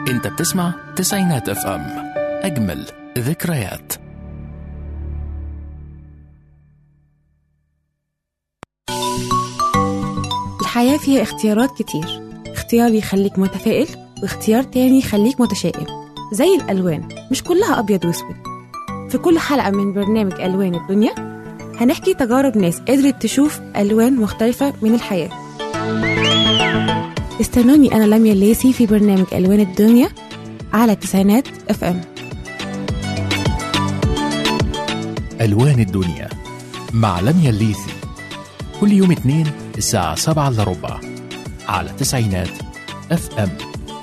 انت بتسمع تسعينات اف ام اجمل ذكريات الحياة فيها اختيارات كتير اختيار يخليك متفائل واختيار تاني يخليك متشائم زي الألوان مش كلها أبيض وأسود في كل حلقة من برنامج ألوان الدنيا هنحكي تجارب ناس قدرت تشوف ألوان مختلفة من الحياة استنوني أنا لميا الليسي في برنامج ألوان الدنيا على تسعينات اف ام ألوان الدنيا مع لميا الليثي كل يوم اثنين الساعة سبعة إلا ربع على تسعينات اف ام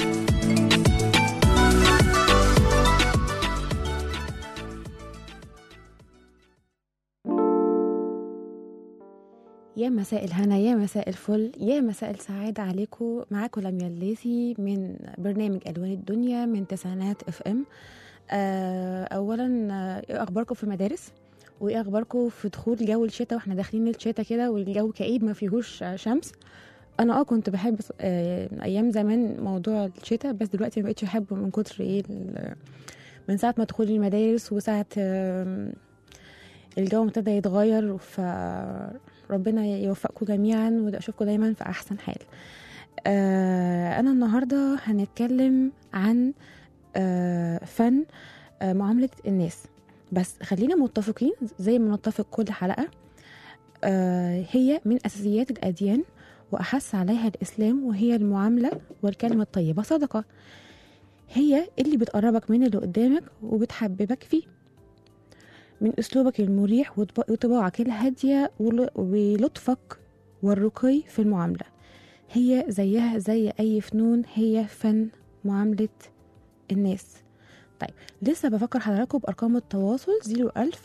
يا مساء الهنا يا مساء الفل يا مساء السعادة عليكم معاكم لميا الليثي من برنامج ألوان الدنيا من تسعينات اف ام آه، أولا آه، إيه أخباركم في المدارس وإيه أخباركم في دخول جو الشتاء وإحنا داخلين الشتاء كده والجو كئيب ما فيهوش آه، شمس أنا أه كنت بحب آه، أيام زمان موضوع الشتاء بس دلوقتي ما بقتش أحبه من كتر إيه ال- من ساعة ما دخول المدارس وساعة آم، الجو ابتدى يتغير فربنا يوفقكم جميعا واشوفكم دايما في احسن حال آه انا النهارده هنتكلم عن آه فن آه معامله الناس بس خلينا متفقين زي ما نتفق كل حلقه آه هي من اساسيات الاديان واحس عليها الاسلام وهي المعامله والكلمه الطيبه صدقه هي اللي بتقربك من اللي قدامك وبتحببك فيه من أسلوبك المريح وطب- وطباعك الهادية ول- ولطفك والرقي في المعاملة هي زيها زي أي فنون هي فن معاملة الناس طيب لسه بفكر حضراتكم بأرقام التواصل 01000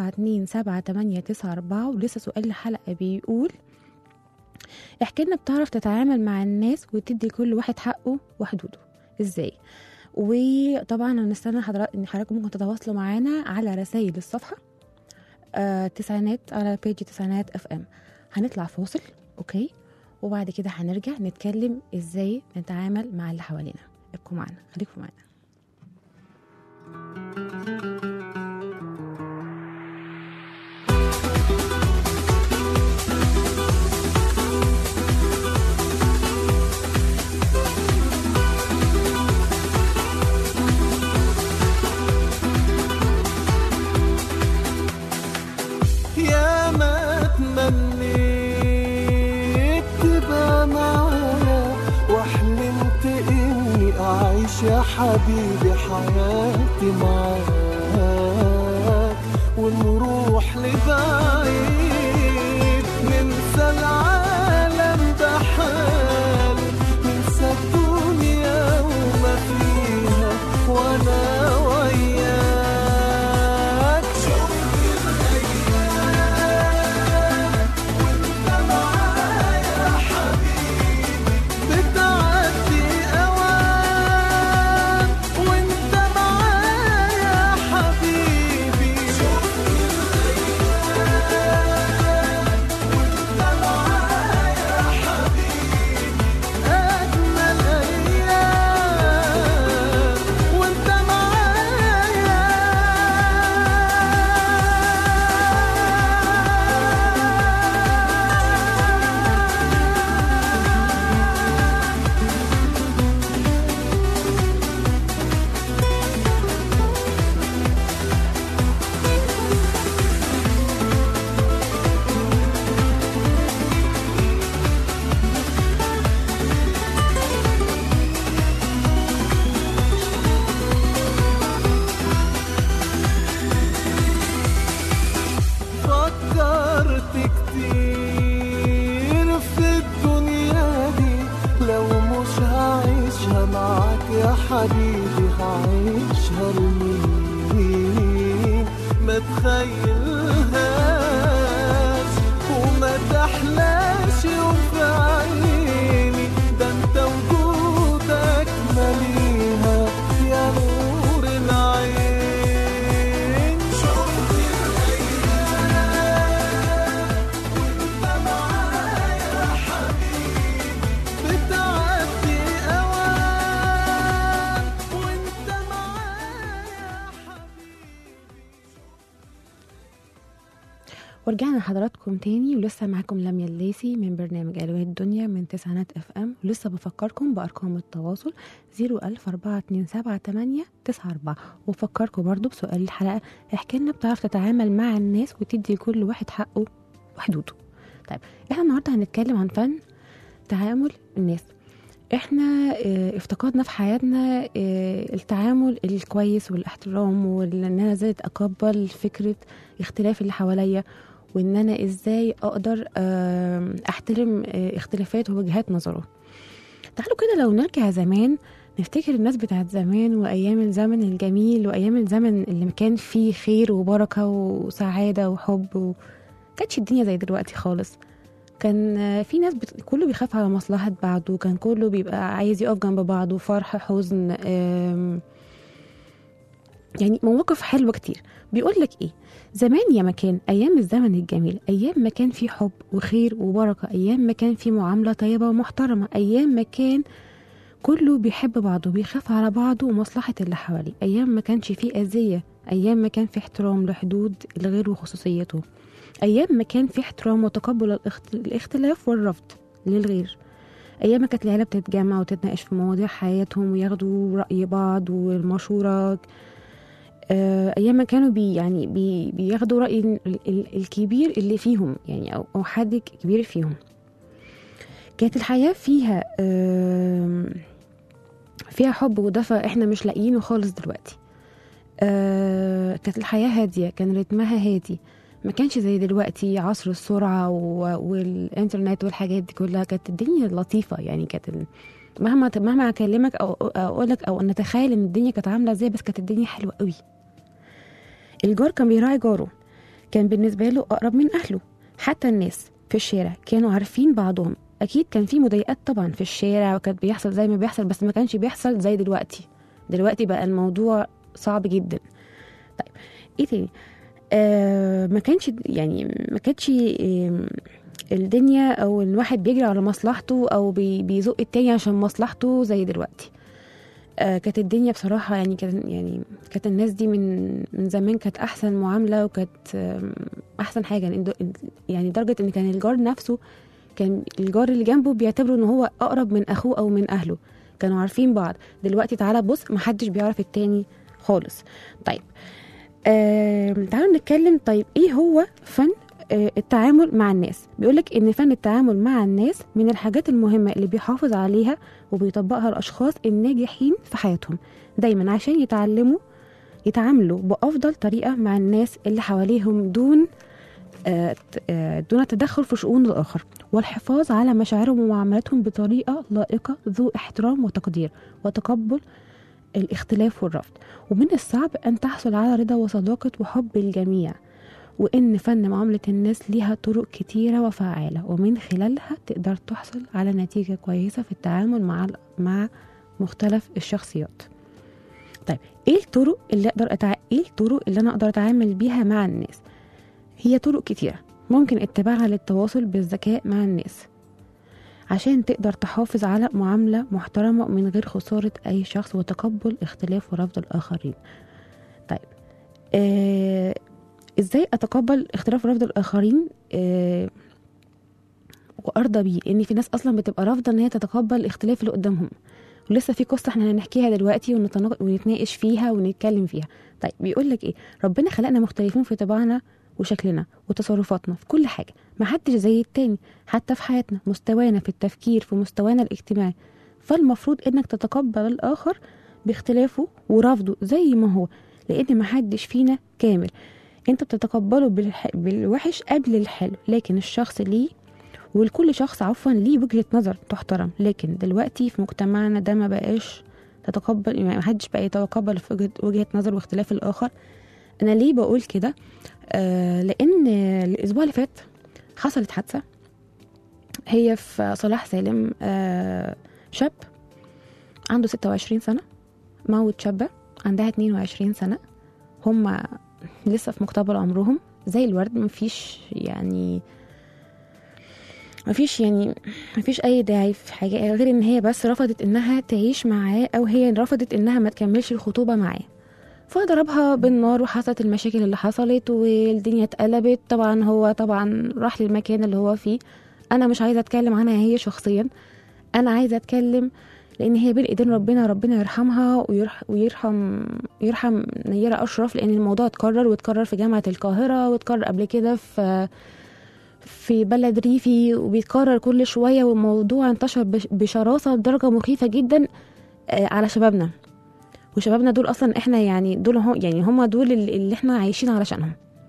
427 ولسه سؤال الحلقة بيقول احكي لنا بتعرف تتعامل مع الناس وتدي كل واحد حقه وحدوده ازاي وطبعا هنستنى حضرات ان حضراتكم ممكن تتواصلوا معانا على رسائل الصفحه آه تسعينات على بيج تسعينات اف ام هنطلع فاصل اوكي وبعد كده هنرجع نتكلم ازاي نتعامل مع اللي حوالينا ابقوا معانا خليكم معانا يا ما تمنيت تبقى معايا وحلمت اني اعيش يا حبيبي حياتي معاك ونروح لبعيد ننسى العالم بحال ننسى الدنيا وما فيها وانا وياك شوف بتعدي أوان وانت معايا حبيبي شوف وانت معايا حبيبي أجمل أيام وانت معايا فكرت كتير في الدنيا دي لو مش هعيشها معاك يا حبيبي هعيشها لمين ما تخيلهاش وما تحلاش وفي عيني ده انت وجودك مليها يا نور العين شوف بتعدي أوان ورجعنا لحضراتكم تاني ولسه معاكم لميا الليسي من برنامج ألوان الدنيا من تسعينات اف ام ولسه بفكركم بأرقام التواصل 014278894 وبفكركم برضو بسؤال الحلقة احكي لنا بتعرف تتعامل مع الناس وتدي كل واحد حقه وحدوده طيب احنا النهارده هنتكلم عن فن تعامل الناس احنا اه افتقدنا في حياتنا اه التعامل الكويس والاحترام وان انا ازاي اتقبل فكره اختلاف اللي حواليا وان انا ازاي اقدر اه احترم اه اختلافات ووجهات نظره تعالوا كده لو نرجع زمان نفتكر الناس بتاعت زمان وايام الزمن الجميل وايام الزمن اللي كان فيه خير وبركه وسعاده وحب و... كانتش الدنيا زي دلوقتي خالص كان في ناس بت... كله بيخاف على مصلحة بعضه كان كله بيبقى عايز يقف جنب بعضه فرح حزن أم... يعني مواقف حلوة كتير بيقول لك ايه زمان يا مكان ايام الزمن الجميل ايام ما كان في حب وخير وبركة ايام ما كان في معاملة طيبة ومحترمة ايام ما كان كله بيحب بعضه بيخاف على بعضه ومصلحة اللي حواليه أيام ما كانش فيه أذية أيام ما كان في احترام لحدود الغير وخصوصيته أيام ما كان في احترام وتقبل الاخت- الاختلاف والرفض للغير أيام ما كانت العيلة بتتجمع وتتناقش في مواضيع حياتهم وياخدوا رأي بعض والمشورة آه، أيام ما كانوا بي يعني بي بياخدوا رأي ال- ال- الكبير اللي فيهم يعني أو أو حد كبير فيهم كانت الحياة فيها آم، فيها حب ودفى احنا مش لاقيينه خالص دلوقتي آه، كانت الحياة هادية كان رتمها هادي ما كانش زي دلوقتي عصر السرعة و- والإنترنت والحاجات دي كلها كانت الدنيا لطيفة يعني كانت ال- مهما مهما أكلمك أو أو أقولك أو نتخيل إن الدنيا كانت عاملة ازاي بس كانت الدنيا حلوة قوي الجار كان بيراعي جاره كان بالنسبة له أقرب من أهله حتى الناس في الشارع كانوا عارفين بعضهم أكيد كان في مضايقات طبعا في الشارع وكانت بيحصل زي ما بيحصل بس ما كانش بيحصل زي دلوقتي دلوقتي بقى الموضوع صعب جدا طيب ايه تاني آه ما كانش يعني ما كانتش آم، الدنيا او الواحد بيجري على مصلحته او بي بيزق التاني عشان مصلحته زي دلوقتي آه كانت الدنيا بصراحة يعني كانت يعني كانت الناس دي من من زمان كانت أحسن معاملة وكانت آم، أحسن حاجة يعني د- يعني لدرجة إن كان الجار نفسه كان الجار اللي جنبه بيعتبره إن هو أقرب من أخوه أو من أهله كانوا عارفين بعض دلوقتي تعالى بص محدش بيعرف التاني خالص طيب آم، تعالوا نتكلم طيب ايه هو فن آه، التعامل مع الناس بيقولك ان فن التعامل مع الناس من الحاجات المهمة اللي بيحافظ عليها وبيطبقها الاشخاص الناجحين في حياتهم دايما عشان يتعلموا يتعاملوا بافضل طريقة مع الناس اللي حواليهم دون آه، ت- آه، دون تدخل في شؤون الاخر والحفاظ على مشاعرهم ومعاملاتهم بطريقة لائقة ذو احترام وتقدير وتقبل الاختلاف والرفض ومن الصعب أن تحصل على رضا وصداقة وحب الجميع وإن فن معاملة الناس ليها طرق كتيرة وفعالة ومن خلالها تقدر تحصل على نتيجة كويسة في التعامل مع مع مختلف الشخصيات طيب ايه الطرق اللي اقدر أتع... ايه الطرق اللي انا اقدر اتعامل بيها مع الناس هي طرق كتيرة ممكن اتباعها للتواصل بالذكاء مع الناس عشان تقدر تحافظ على معاملة محترمة من غير خسارة أي شخص وتقبل اختلاف ورفض الآخرين طيب آه إزاي أتقبل اختلاف ورفض الآخرين آه وأرضى بيه لأن في ناس أصلا بتبقى رافضة إن هي تتقبل الاختلاف اللي قدامهم ولسه في قصة احنا هنحكيها دلوقتي ونتناق- ونتناقش فيها ونتكلم فيها طيب بيقول لك ايه ربنا خلقنا مختلفين في طباعنا وشكلنا وتصرفاتنا في كل حاجة ما حدش زي التاني حتى في حياتنا مستوانا في التفكير في مستوانا الاجتماعي فالمفروض انك تتقبل الاخر باختلافه ورفضه زي ما هو لان ما حدش فينا كامل انت بتتقبله بالح... بالوحش قبل الحلو لكن الشخص ليه ولكل شخص عفوا ليه وجهة نظر تحترم لكن دلوقتي في مجتمعنا ده ما بقاش تتقبل يعني ما حدش بقى يتقبل في وجهة, وجهة نظر واختلاف الآخر أنا ليه بقول كده آه لأن الأسبوع اللي فات حصلت حادثة هي في صلاح سالم آه شاب عنده 26 سنة موت شابة عندها 22 سنة هما لسه في مقتبل عمرهم زي الورد مفيش يعني مفيش يعني مفيش اي داعي في حاجه غير ان هي بس رفضت انها تعيش معاه او هي رفضت انها ما تكملش الخطوبه معاه فضربها بالنار وحصلت المشاكل اللي حصلت والدنيا اتقلبت طبعا هو طبعا راح للمكان اللي هو فيه انا مش عايزه اتكلم عنها هي شخصيا انا عايزه اتكلم لان هي بين ايدين ربنا ربنا يرحمها ويرح ويرحم يرحم نيره اشرف لان الموضوع اتكرر واتكرر في جامعه القاهره واتكرر قبل كده في في بلد ريفي وبيتكرر كل شويه والموضوع انتشر بش- بشراسه بدرجه مخيفه جدا آه، على شبابنا وشبابنا دول اصلا احنا يعني دول هم يعني هم دول اللي اللي احنا عايشين علشانهم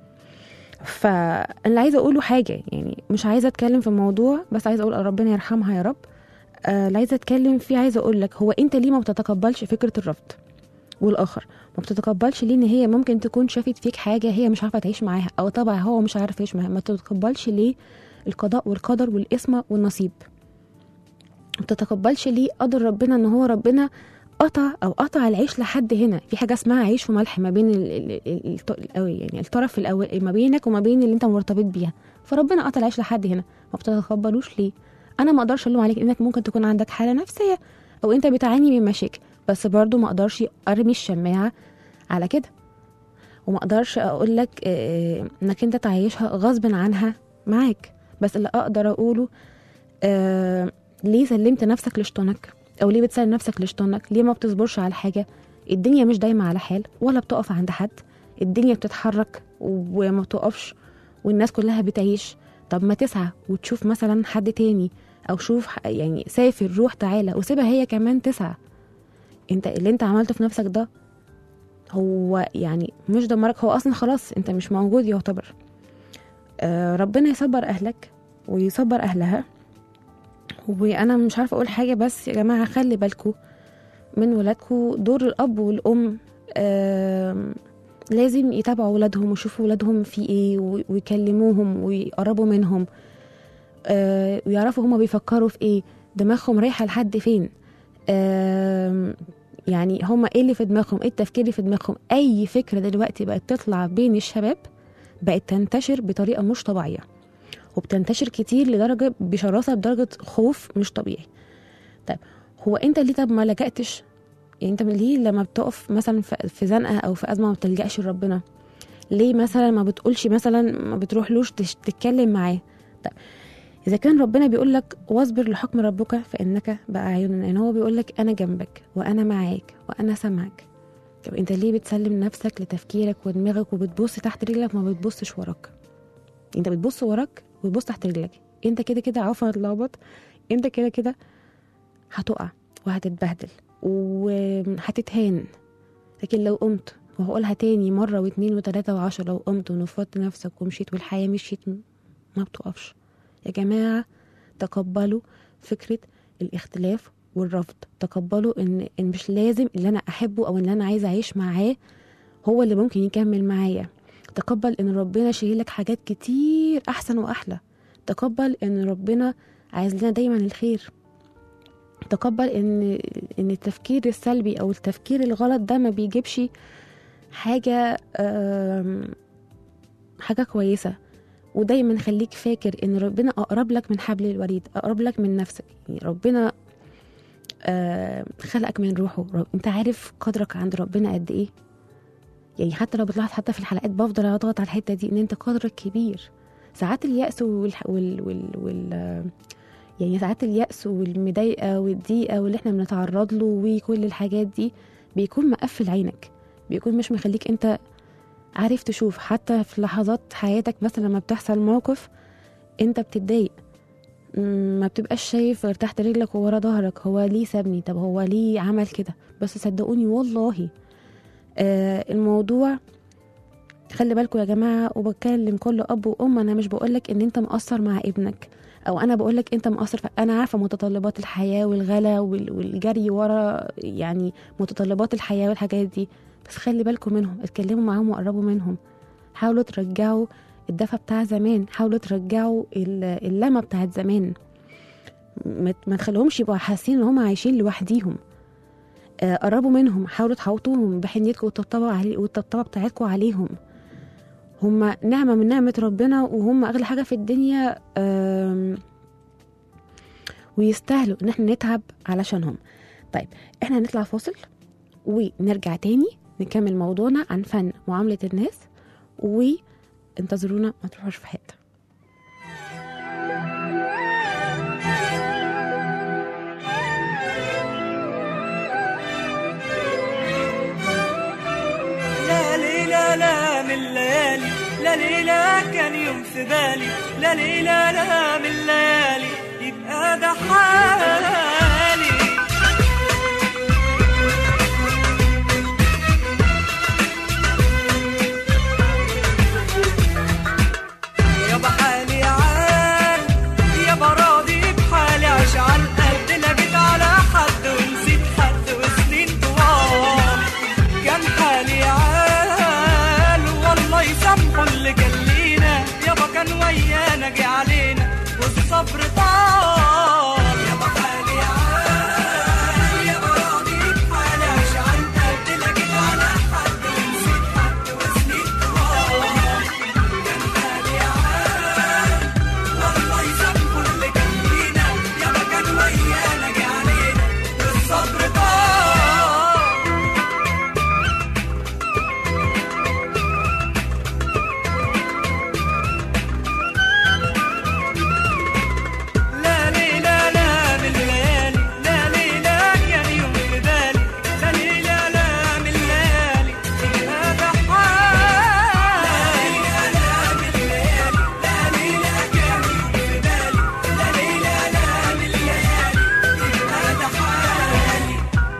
فاللي عايزه اقوله حاجه يعني مش عايزه اتكلم في الموضوع بس عايزه اقول ربنا يرحمها يا رب آه، اللي عايزه اتكلم فيه عايزه اقول لك هو انت ليه ما بتتقبلش فكره الرفض والاخر ما بتتقبلش ليه ان هي ممكن تكون شافت فيك حاجه هي مش عارفه تعيش معاها او طبع هو مش عارف يعيش معاها ما تتقبلش ليه القضاء والقدر والقسمه والنصيب ما تتقبلش ليه قدر ربنا ان هو ربنا قطع او قطع العيش لحد هنا في حاجه اسمها عيش وملح ما بين ال ال ال الط- الأول يعني الطرف الاول ما بينك وما بين اللي انت مرتبط بيها فربنا قطع العيش لحد هنا ما بتتقبلوش ليه انا ما اقدرش الوم عليك انك ممكن تكون عندك حاله نفسيه او انت بتعاني من مشاكل بس برضو ما اقدرش ارمي الشماعه على كده وما اقدرش اقول لك آه، انك انت تعيشها غصب عنها معاك بس اللي اقدر اقوله آه ليه سلمت نفسك لشطانك او ليه بتسلم نفسك لشطانك ليه ما بتصبرش على حاجه الدنيا مش دايما على حال ولا بتقف عند حد الدنيا بتتحرك وما بتقفش والناس كلها بتعيش طب ما تسعى وتشوف مثلا حد تاني او شوف ح- يعني سافر روح تعالى وسيبها هي كمان تسعى انت اللي انت عملته في نفسك ده هو يعني مش دمرك هو اصلا خلاص انت مش موجود يعتبر آه ربنا يصبر اهلك ويصبر اهلها وانا مش عارفه اقول حاجه بس يا جماعه خلي بالكم من ولادكم دور الاب والام آم، لازم يتابعوا ولادهم ويشوفوا ولادهم في ايه و- ويكلموهم ويقربوا منهم آه، ويعرفوا هما بيفكروا في ايه دماغهم رايحه لحد فين آم، يعني هما ايه اللي في دماغهم ايه التفكير اللي في دماغهم اي فكره دلوقتي بقت تطلع بين الشباب بقت تنتشر بطريقه مش طبيعيه وبتنتشر كتير لدرجه بشراسه بدرجه خوف مش طبيعي طيب هو انت ليه طب ما لجأتش يعني انت ليه لما بتقف مثلا في في زنقه او في ازمه ما بتلجأش لربنا ليه مثلا ما بتقولش مثلا ما بتروحلوش تش- تتكلم معاه طيب اذا كان ربنا بيقول لك واصبر لحكم ربك فانك باعيننا يعني هو بيقول لك انا جنبك وانا معاك وانا سامعك طب انت ليه بتسلم نفسك لتفكيرك ودماغك وبتبص تحت رجلك ما بتبصش وراك انت بتبص وراك وتبص تحت رجلك انت كده كده عفوا هتلخبط انت كده كده هتقع وهتتبهدل وهتتهان لكن لو قمت وهقولها تاني مرة واتنين وتلاتة وعشرة لو قمت ونفضت نفسك ومشيت والحياة مشيت ما بتقفش يا جماعة تقبلوا فكرة الاختلاف والرفض تقبلوا ان, إن مش لازم اللي انا احبه او اللي انا عايزة اعيش معاه هو اللي ممكن يكمل معايا تقبل ان ربنا شايل لك حاجات كتير احسن واحلى تقبل ان ربنا عايز لنا دايما الخير تقبل ان ان التفكير السلبي او التفكير الغلط ده ما بيجيبش حاجه آم، حاجه كويسه ودايما خليك فاكر ان ربنا اقرب لك من حبل الوريد اقرب لك من نفسك يعني ربنا آم، خلقك من روحه رب- انت عارف قدرك عند ربنا قد ايه يعني حتى لو بتلاحظ حتى في الحلقات بفضل اضغط على الحته دي ان انت قدرك كبير ساعات اليأس والح... وال... وال... وال... يعني ساعات اليأس والمضايقة والضيقة واللي احنا بنتعرض له وكل الحاجات دي بيكون مقفل عينك بيكون مش مخليك انت عارف تشوف حتى في لحظات حياتك مثلا لما بتحصل موقف انت بتتضايق مم، ما بتبقاش شايف غير تحت رجلك وورا ظهرك هو ليه سابني طب هو ليه عمل كده بس صدقوني والله آه الموضوع خلي بالكم يا جماعة وبكلم كل أب وأم أنا مش بقولك إن أنت مقصر مع ابنك او انا بقول لك انت مقصر ف- انا عارفه متطلبات الحياه والغلا وال- والجري ورا يعني متطلبات الحياه والحاجات دي بس خلي بالكم منهم اتكلموا معاهم وقربوا منهم حاولوا ترجعوا الدفى بتاع زمان حاولوا ترجعوا ال- اللمه بتاعت زمان ما ت- ما تخليهمش يبقوا حاسين ان هم عايشين لوحديهم آه، قربوا منهم حاولوا تحوطوهم بحنيتكم والطبطبه علي والطبطبه بتاعتكم عليهم هم نعمة من نعمة ربنا وهم أغلى حاجة في الدنيا آم، ويستاهلوا إن احنا نتعب علشانهم طيب احنا هنطلع فاصل ونرجع تاني نكمل موضوعنا عن فن معاملة الناس وانتظرونا ما تروحوش في حتة لا ليلة لا من الليالي لا ليلة كان يوم في بالي لا ليلة لا من الليالي يبقى ده حالي يابا حالي عال يابا راضي بحالي عاش على القد لا جيت على حد ونسيت حد وسنين طوال كان حالي عال والله يسامحوا اللي جلينا يابا كان ويانا جه علينا والصبر طال يابا حالي عال يابا راضي بحالي عاش على القد لا جيت على حد ونسيت حد وسنين طوال كان حالي عال والله يسامحوا اللي كان فينا يابا كان ويانا جه علينا والصبر طال لا ليلة لا من الليالي لا ليلة كان يوم في بالي لا ليلة لا من الليالي هذا حال لا ليلة لا من الليالي لا ليلة كان يوم في بالي لا ليلة لا من الليالي هذا حالي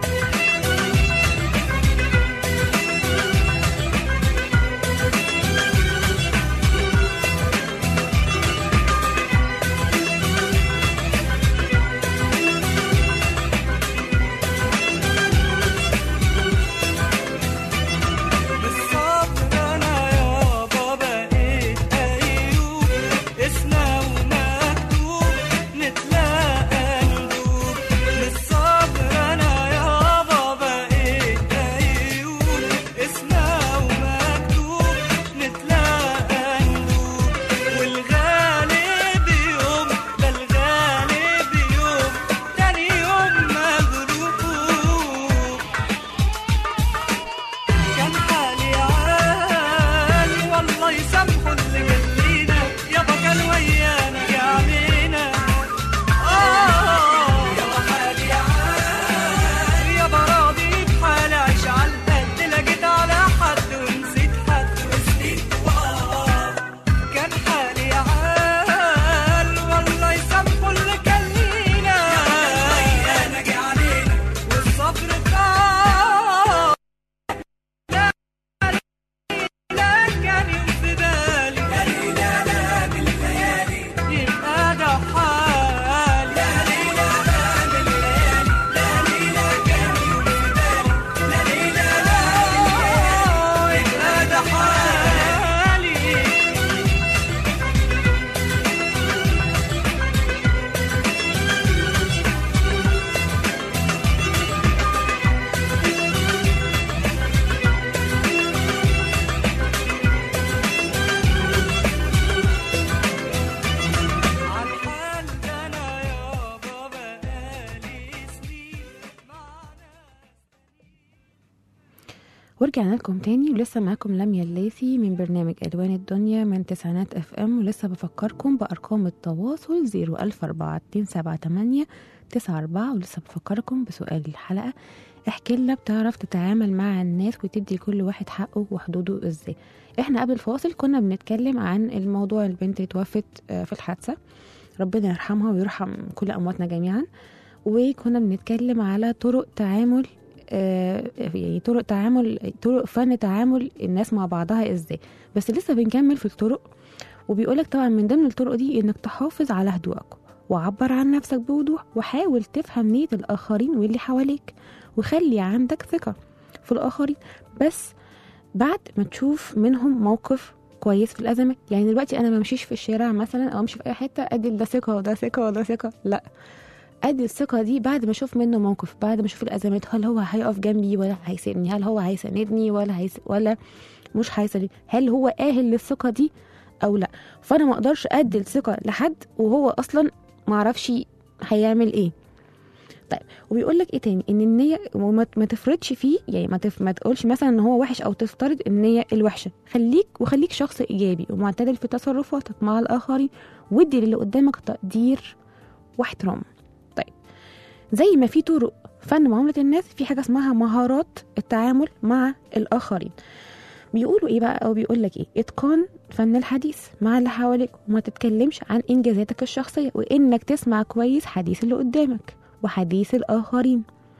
بالصبر انا يابا بقيت ايوب اسمه ومكتوب نتلاقى ندوب بالصبر انا يابا بقيت ايوب اسمه ومكتوب نتلاقى ندوب والغالب يوم ده الغالب يوم تاني يوم مغلوب كان حالي عال والله يسامحوا اللي جلينا يابا كان ويانا يا علينا آه يابا حالي عال يابا راضي بحالي عايش على القد لا جيت على حد ونسيت حد وسنين طوال كان حالي عال والله يسامحوا اللي كلينا ويانا جه علينا والصبر طال لا كان يوم في بالي لا ليلة لا بالليالي يبقى ده حالي لا ليلة لا بالليالي لا ليلة كان يوم في بالي لا ليلة لا بالليالي يبقى ده حالي عالحال ده انا يابا بقالي سنين مع ناس ورجعنا لكم تاني ولسه معاكم لميا الليثي من برنامج ألوان الدنيا من تسعينات اف ام ولسه بفكركم بأرقام التواصل 0142788 94 ولسه بفكركم بسؤال الحلقة احكي لنا بتعرف تتعامل مع الناس وتدي كل واحد حقه وحدوده ازاي احنا قبل الفاصل كنا بنتكلم عن الموضوع البنت اللي توفت آه، في الحادثة ربنا يرحمها ويرحم كل أمواتنا جميعا وكنا بنتكلم على طرق تعامل آه، يعني طرق تعامل طرق فن تعامل الناس مع بعضها ازاي بس لسه بنكمل في الطرق وبيقولك طبعا من ضمن الطرق دي انك تحافظ على هدوءك وعبر عن نفسك بوضوح وحاول تفهم نية الآخرين واللي حواليك وخلي عندك ثقة في الآخرين بس بعد ما تشوف منهم موقف كويس في الأزمة يعني دلوقتي أنا ما امشيش في الشارع مثلا أو أمشي في أي حتة أدي ده ثقة وده ثقة وده ثقة لا ادي الثقه دي بعد ما اشوف منه موقف بعد ما اشوف الازمات هل هو هيقف جنبي ولا هيسيبني هل هو هيساندني ولا هيس... ولا مش هيساندني هل هو اهل للثقه دي او لا فانا ما اقدرش ادي الثقه لحد وهو اصلا ما اعرفش هيعمل ايه طيب وبيقول لك ايه تاني ان النيه وما ما تفرضش فيه يعني ما, تف... ما تقولش مثلا ان هو وحش او تفترض النيه الوحشه خليك وخليك شخص ايجابي ومعتدل في تصرفاتك مع الاخرين وادي للي قدامك تقدير واحترام طيب زي ما في طرق فن معامله الناس في حاجه اسمها مهارات التعامل مع الاخرين بيقولوا ايه بقى او بيقول لك ايه اتقان فن الحديث مع اللي حواليك وما تتكلمش عن انجازاتك الشخصيه وانك تسمع كويس حديث اللي قدامك وحديث الاخرين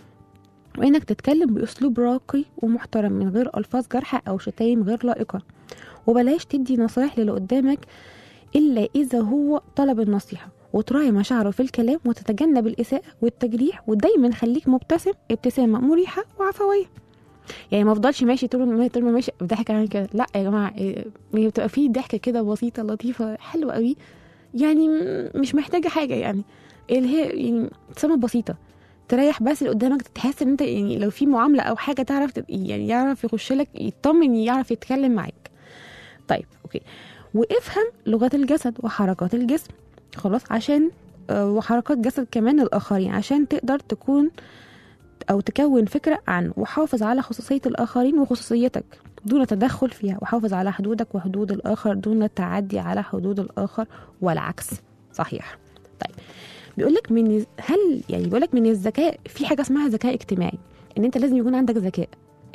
وانك تتكلم باسلوب راقي ومحترم من غير الفاظ جارحه او شتايم غير لائقه وبلاش تدي نصايح للي قدامك الا اذا هو طلب النصيحه وتراعي مشاعره في الكلام وتتجنب الاساءه والتجريح ودايما خليك مبتسم ابتسامه مريحه وعفويه يعني ما افضلش ماشي طول ما طول ما ماشي بضحك عن كده لا يا جماعه إيه، هي بتبقى في ضحكه كده بسيطه لطيفه حلوه قوي يعني م- مش محتاجه حاجه يعني اللي هي يعني ابتسامه بسيطه تريح بس اللي قدامك تحس ان انت يعني لو في معامله او حاجه تعرف تت- يعني يعرف يخش لك يطمن يعرف يتكلم معاك طيب اوكي وافهم لغه الجسد وحركات الجسم خلاص عشان آه، وحركات جسد كمان الاخرين عشان تقدر تكون او تكون فكره عنه وحافظ على خصوصيه الاخرين وخصوصيتك دون تدخل فيها وحافظ على حدودك وحدود الاخر دون التعدي على حدود الاخر والعكس صحيح طيب بيقول لك من هل يعني بيقول لك من الذكاء في حاجه اسمها ذكاء اجتماعي ان انت لازم يكون عندك ذكاء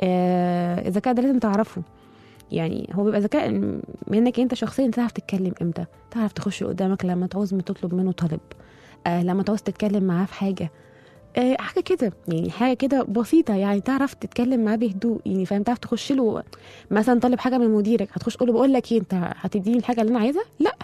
آه الذكاء ده لازم تعرفه يعني هو بيبقى ذكاء إن- منك انت شخصيا تعرف تتكلم امتى تعرف تخش قدامك لما تعوز تطلب منه طلب آه لما تعوز تتكلم معاه في حاجه آه حاجه كده يعني حاجه كده بسيطه يعني تعرف تتكلم معاه بهدوء يعني فاهم تعرف تخش له مثلا طالب حاجه من مديرك هتخش تقول له بقول لك ايه انت هتديني الحاجه اللي انا عايزها لا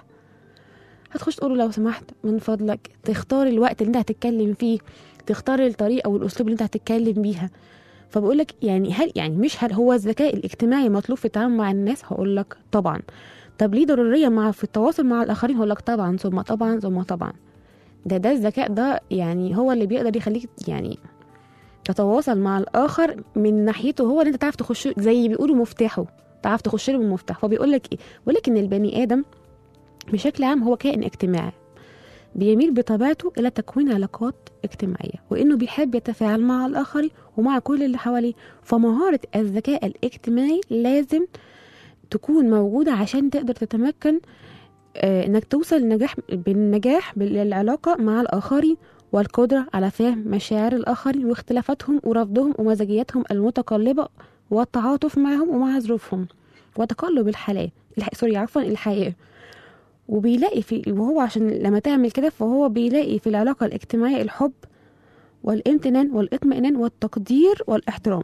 هتخش تقول له لو سمحت من فضلك تختار الوقت اللي انت هتتكلم فيه تختار الطريقه او الاسلوب اللي انت هتتكلم بيها فبقول لك يعني هل يعني مش هل هو الذكاء الاجتماعي مطلوب في التعامل مع الناس هقول لك طبعا طب ليه ضروريه مع في التواصل مع الاخرين هقول لك طبعا ثم طبعا ثم طبعا ده ده الذكاء ده يعني هو اللي بيقدر يخليك يعني تتواصل مع الاخر من ناحيته هو اللي انت تعرف تخش زي بيقولوا مفتاحه تعرف تخش له بالمفتاح فبيقول لك ايه بيقول لك ان البني ادم بشكل عام هو كائن اجتماعي بيميل بطبيعته الى تكوين علاقات اجتماعيه وانه بيحب يتفاعل مع الاخرين ومع كل اللي حواليه فمهاره الذكاء الاجتماعي لازم تكون موجوده عشان تقدر تتمكن آه، انك توصل للنجاح بالنجاح بالعلاقه مع الاخرين والقدره على فهم مشاعر الاخرين واختلافاتهم ورفضهم ومزاجياتهم المتقلبه والتعاطف معهم ومع ظروفهم وتقلب الحياه الح... سوري عفوا الحياه وبيلاقي في وهو عشان لما تعمل كده فهو بيلاقي في العلاقه الاجتماعيه الحب والامتنان والاطمئنان والتقدير والاحترام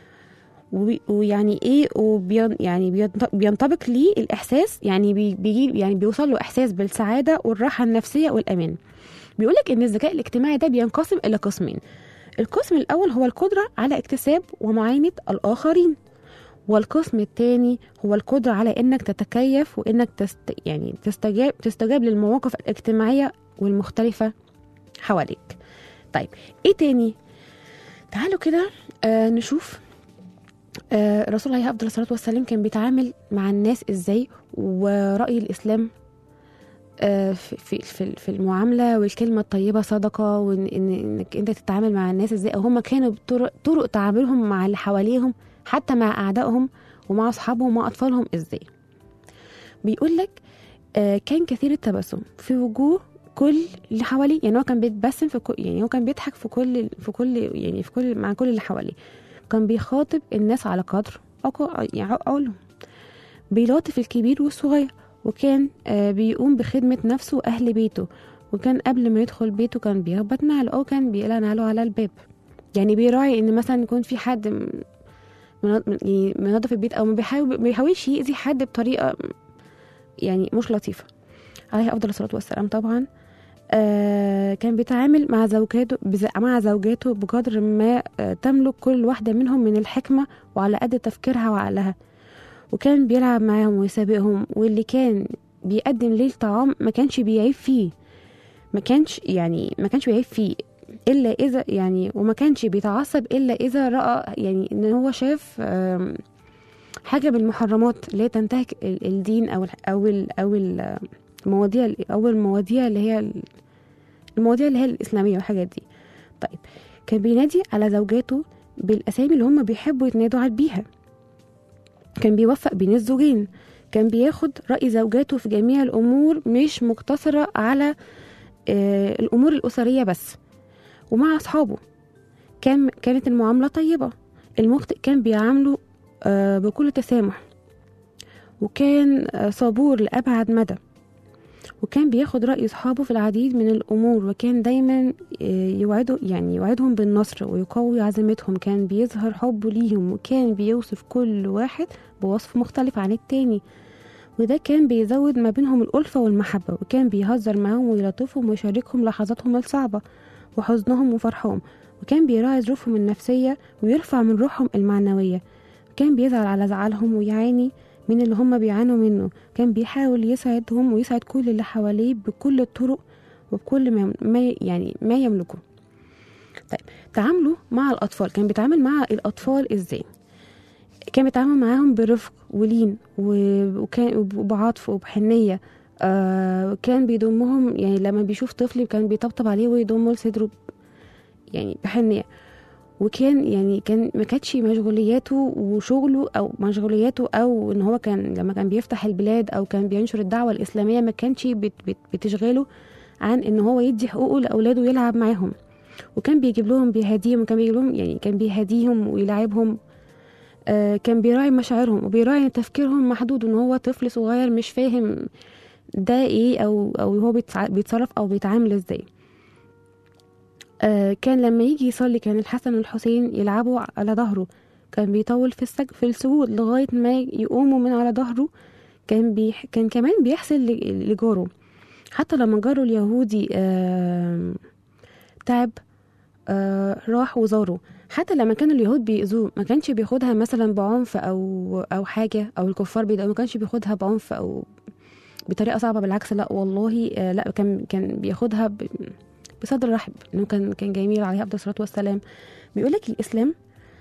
وبي- ويعني ايه وبين يعني بينط- بينطبق ليه الاحساس يعني بي- بيجي يعني بيوصل له احساس بالسعاده والراحه النفسيه والامان بيقول لك ان الذكاء الاجتماعي ده بينقسم الى قسمين القسم الاول هو القدره على اكتساب ومعاينه الاخرين والقسم الثاني هو القدرة على إنك تتكيف وإنك تست يعني تستجاب تستجاب للمواقف الاجتماعية والمختلفة حواليك. طيب إيه تاني؟ تعالوا كده آه نشوف آه الرسول عليه أفضل الصلاة والسلام كان بيتعامل مع الناس إزاي ورأي الإسلام آه في في في في المعاملة والكلمة الطيبة صدقة وإن إن إنك أنت تتعامل مع الناس إزاي أو هم كانوا بطرق طرق تعاملهم مع اللي حواليهم حتى مع أعدائهم ومع أصحابهم ومع أطفالهم إزاي بيقول لك آه كان كثير التبسم في وجوه كل اللي حواليه يعني هو كان بيتبسم في كل يعني هو كان بيضحك في كل في كل يعني في كل مع كل اللي حواليه كان بيخاطب الناس على قدر عقو- يعني عقولهم بيلاطف الكبير والصغير وكان آه بيقوم بخدمة نفسه وأهل بيته وكان قبل ما يدخل بيته كان بيخبط نعله أو كان بيقلع نعله على الباب يعني بيراعي إن مثلا يكون في حد م- من- من- يعني منظف البيت أو ما بيحاول ما بيحاولش يأذي حد بطريقة يعني مش لطيفة عليه أفضل الصلاة والسلام طبعا آه كان بيتعامل مع زوجاته بز- مع زوجاته بقدر ما آه تملك كل واحدة منهم من الحكمة وعلى قد تفكيرها وعقلها وكان بيلعب معاهم ويسابقهم واللي كان بيقدم ليه الطعام ما كانش بيعيب فيه ما كانش يعني ما كانش بيعيب فيه الا اذا يعني وما كانش بيتعصب الا اذا راى يعني ان هو شاف آم، حاجه من المحرمات اللي هي تنتهك ال- الدين او ال او ال او ال- المواضيع او المواضيع اللي هي ال- المواضيع اللي هي الاسلاميه والحاجات دي طيب كان بينادي على زوجاته بالاسامي اللي هم بيحبوا يتنادوا على بيها كان بيوفق بين الزوجين كان بياخد رأي زوجاته في جميع الأمور مش مقتصرة على آه، الأمور الأسرية بس ومع أصحابه كان كانت المعاملة طيبة المخطئ كان بيعامله آه، بكل تسامح وكان آه، صبور لأبعد مدى وكان بياخد رأي أصحابه في العديد من الأمور وكان دايما آه، يوعده يعني يوعدهم بالنصر ويقوي عزيمتهم كان بيظهر حبه ليهم وكان بيوصف كل واحد بوصف مختلف عن التاني وده كان بيزود ما بينهم الألفة والمحبة وكان بيهزر معاهم ويلطفهم ويشاركهم لحظاتهم الصعبة وحزنهم وفرحهم وكان بيراعي ظروفهم النفسية ويرفع من روحهم المعنوية كان بيزعل على زعلهم ويعاني من اللي هم بيعانوا منه كان بيحاول يسعدهم ويسعد كل اللي حواليه بكل الطرق وبكل ما ما يعني ما يملكه طيب تعامله مع الأطفال كان بيتعامل مع الأطفال إزاي كان بيتعامل معاهم برفق ولين و- وكان وبعطف وبحنية آه كان بيضمهم يعني لما بيشوف طفل كان بيطبطب عليه ويضمه لصدره يعني بحنية وكان يعني كان ما كانتش مشغولياته وشغله او مشغولياته او ان هو كان لما كان بيفتح البلاد او كان بينشر الدعوه الاسلاميه ما كانش بت بت بتشغله عن ان هو يدي حقوقه لاولاده ويلعب معاهم وكان بيجيب لهم بيهديهم وكان بيجيب لهم يعني كان بيهديهم ويلعبهم آه كان بيراعي مشاعرهم وبيراعي ان تفكيرهم محدود وان هو طفل صغير مش فاهم ده ايه او او هو بيتع- بيتصرف او بيتعامل ازاي آه كان لما يجي يصلي كان الحسن والحسين يلعبوا على ظهره كان بيطول في السج في السجود لغاية ما يقوموا من على ظهره كان بيح كان كمان بيحسن ل- لجاره حتى لما جاره اليهودي آه تعب آه راح وزاره حتى لما كانوا اليهود بيأذوه ما كانش بياخدها مثلا بعنف او او حاجه او الكفار بيضايقوه ما كانش بياخدها بعنف او بطريقه صعبه بالعكس لا والله آه لا كان كان بياخدها ب- بصدر رحب انه كان كان جميل عليه افضل الصلاه والسلام بيقول لك الاسلام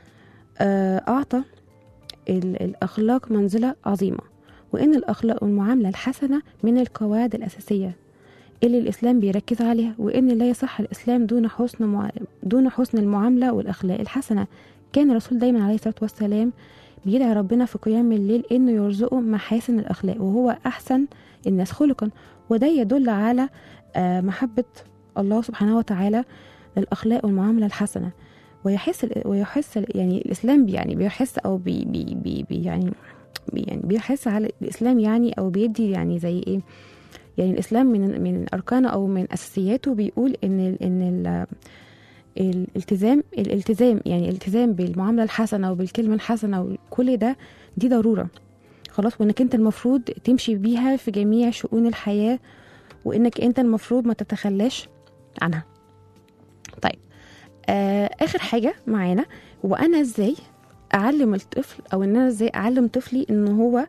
آه، اعطى ال- الاخلاق منزله عظيمه وان الاخلاق والمعامله الحسنه من القواعد الاساسيه اللي الاسلام بيركز عليها وان لا يصح الاسلام دون حسن مع... دون حسن المعامله والاخلاق الحسنه كان الرسول دايما عليه الصلاه والسلام بيدعي ربنا في قيام الليل انه يرزقه محاسن الاخلاق وهو احسن الناس خلقا وده يدل على آه، محبه الله سبحانه وتعالى للأخلاق والمعاملة الحسنة ويحس ويحس يعني الإسلام يعني بيحس أو بي بي بي بي يعني بي يعني بيحس على الإسلام يعني أو بيدي يعني زي إيه يعني الإسلام من من أركانه أو من أساسياته بيقول إن ال إن ال الالتزام الالتزام يعني الالتزام بالمعاملة الحسنة وبالكلمة الحسنة وكل ده دي ضرورة خلاص وإنك أنت المفروض تمشي بيها في جميع شؤون الحياة وإنك أنت المفروض ما تتخلاش عنها طيب آه اخر حاجه معانا وانا ازاي اعلم الطفل او ان انا ازاي اعلم طفلي ان هو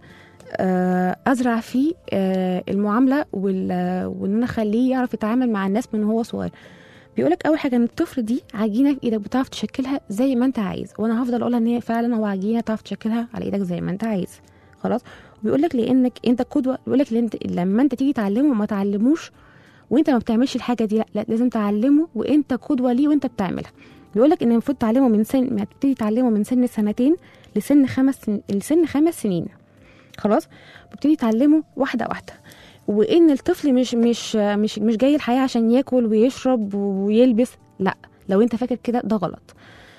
آه ازرع فيه آه المعامله وال- وان انا اخليه يعرف يتعامل مع الناس من هو صغير بيقولك اول حاجه ان الطفل دي عجينه في ايدك بتعرف تشكلها زي ما انت عايز وانا هفضل اقولها ان هي فعلا هو عجينه تعرف تشكلها على ايدك زي ما انت عايز خلاص وبيقول لك لانك انت قدوه بيقول لك انت لما انت تيجي تعلمه ما تعلموش وانت ما بتعملش الحاجه دي لا, لا لازم تعلمه وانت قدوه ليه وانت بتعملها بيقول لك ان المفروض تعلمه من سن ما تبتدي تعلمه من سن سنتين لسن خمس سن... لسن خمس سنين خلاص بتبتدي تعلمه واحده واحده وان الطفل مش مش مش مش جاي الحياه عشان ياكل ويشرب ويلبس لا لو انت فاكر كده ده غلط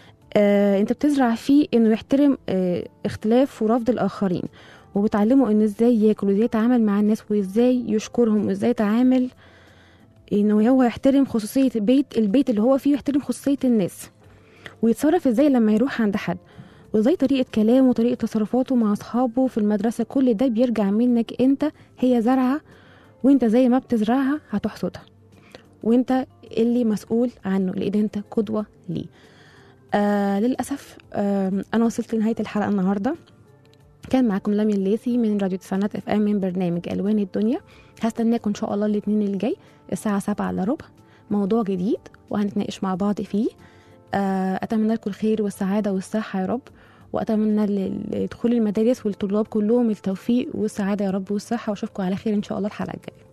آه انت بتزرع فيه انه يحترم آه اختلاف ورفض الاخرين وبتعلمه انه ازاي ياكل وازاي يتعامل مع الناس وازاي يشكرهم وازاي يتعامل انه هو يحترم خصوصيه البيت البيت اللي هو فيه يحترم خصوصيه الناس ويتصرف ازاي لما يروح عند حد وازاي طريقه كلامه وطريقه تصرفاته مع اصحابه في المدرسه كل ده بيرجع منك انت هي زرعه وانت زي ما بتزرعها هتحصدها وانت اللي مسؤول عنه لان انت قدوه ليه آه للاسف آه انا وصلت لنهايه الحلقه النهارده كان معاكم لميا الليثي من راديو تسعينات اف ام من برنامج الوان الدنيا هستناكم ان شاء الله الاثنين اللي جاي الساعه سبعة الا ربع موضوع جديد وهنتناقش مع بعض فيه آه، اتمنى لكم الخير والسعاده والصحه يا رب واتمنى ل- لدخول المدارس والطلاب كلهم التوفيق والسعاده يا رب والصحه واشوفكم على خير ان شاء الله الحلقه الجايه